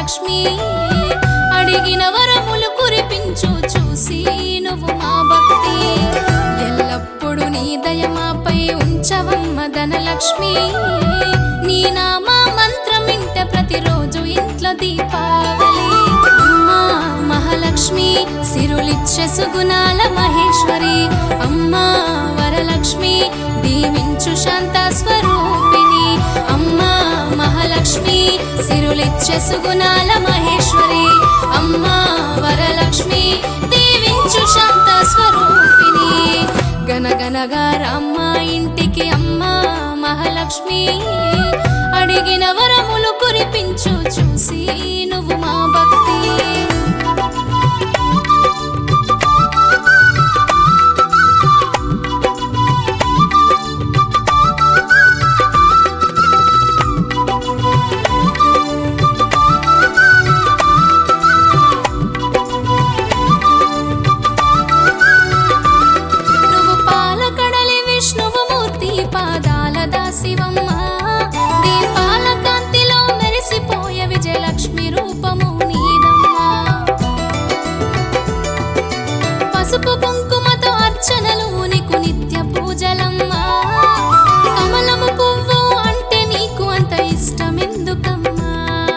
మహాలక్ష్మి అడిగిన వరములు కురిపించు చూసి నువ్వు మా భక్తి ఎల్లప్పుడు నీ దయ మాపై ఉంచవమ్మ ధనలక్ష్మి నీ నామ మంత్రం ఇంట ప్రతిరోజు ఇంట్లో దీపావళి అమ్మా మహాలక్ష్మి సిరులిచ్చే సుగుణాల మహేశ్వరి అమ్మా వరలక్ష్మి దీవించు శాంత స్వరూపిణి అమ్మా మహాలక్ష్మి సిరులిచ్చే సుగుణాల మహేశ్వరి అమ్మా వరలక్ష్మి దీవించు శాంత స్వరూపిణి గనగనగా రామ్మ ఇంటికి అమ్మా మహాలక్ష్మి అడిగిన వరములు కురిపించు చూసి నువ్వు మా భక్తి నువ్వు పాలకడలి విష్ణువు మూర్తి పాదాల దాసివమ్మ దీపాల కాంతిలో మెరిసిపోయే విజయలక్ష్మి రూపము నీదమ్మా పసుపు కుంకుమతో అర్చనలు నీకు నిత్య పూజలమ్మా కమలము పువ్వు అంటే నీకు అంత ఇష్టమెందుకమ్మా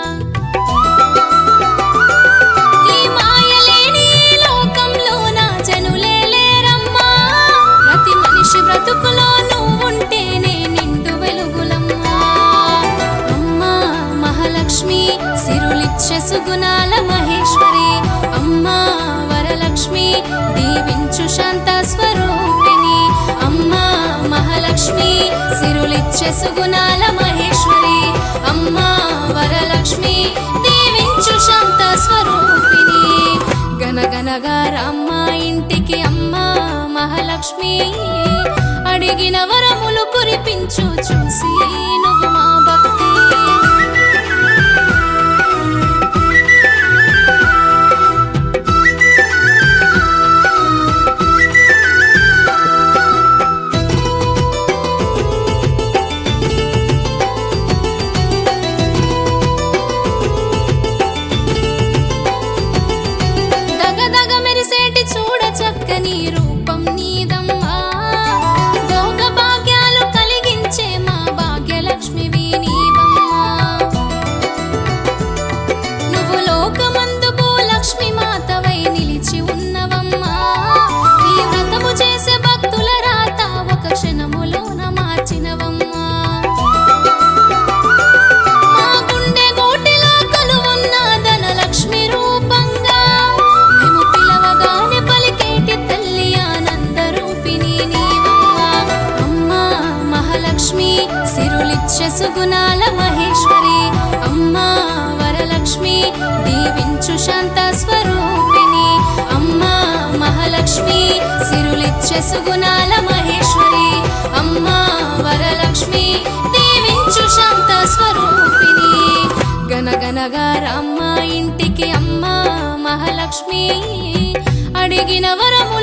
ఈ మాయలేని ఈ లోకంలో నా జనులే లేరమ్మా ప్రతి మనిషి బ్రతుకులో నువ్వుంటేనే నిండు వెలుగులమ్మా అమ్మా మహాలక్ష్మి సిరులిచ్చే సుగుణాల మహేశ్వరి అమ్మా వరలక్ష్మి దీవించు శాంత స్వరూపిణి అమ్మా మహాలక్ష్మి సిరులిచ్చే సుగుణాల మహేశ్వరి అమ్మా వరలక్ష్మి దీవించు శాంత స్వరూపిణి గనగనగా రామ్మ ఇంటికి అమ్మా మహాలక్ష్మి అడిగిన వరములు కురిపించు చూసి నువ్వు మా భక్తి దగదగ మెరిసేటి చూడ చక్కని రూపం నీదమ్మా భోగ భాగ్యాలు కలిగించే మా భాగ్యలక్ష్మివి నీవమ్మా నువ్వు లోకమందు భూలక్ష్మి మాతవై నిలిచి ఉన్నవమ్మా నీ వ్రతము చేసే భక్తుల రాత ఒక క్షణములోన మార్చినవమ్మా మా గుండె గోటిలో కొలువున్న ధనలక్ష్మి రూపంగా మేము పిలవగానే పలికేటి తల్లి ఆనంద రూపిణి నీవమ్మా అమ్మా మహాలక్ష్మి సిరులిచ్చే సుగుణాల మహేశ్వరి అమ్మా వరలక్ష్మి దీవించు శాంత స్వరూపిణి అమ్మా మహాలక్ష్మి సిరులిచ్చే సుగుణాల మహేశ్వరి అమ్మా వరలక్ష్మి దీవించు శాంత స్వరూపిణి గనగనగా రామ్మ ఇంటికి అమ్మా మహాలక్ష్మి అడిగిన వరము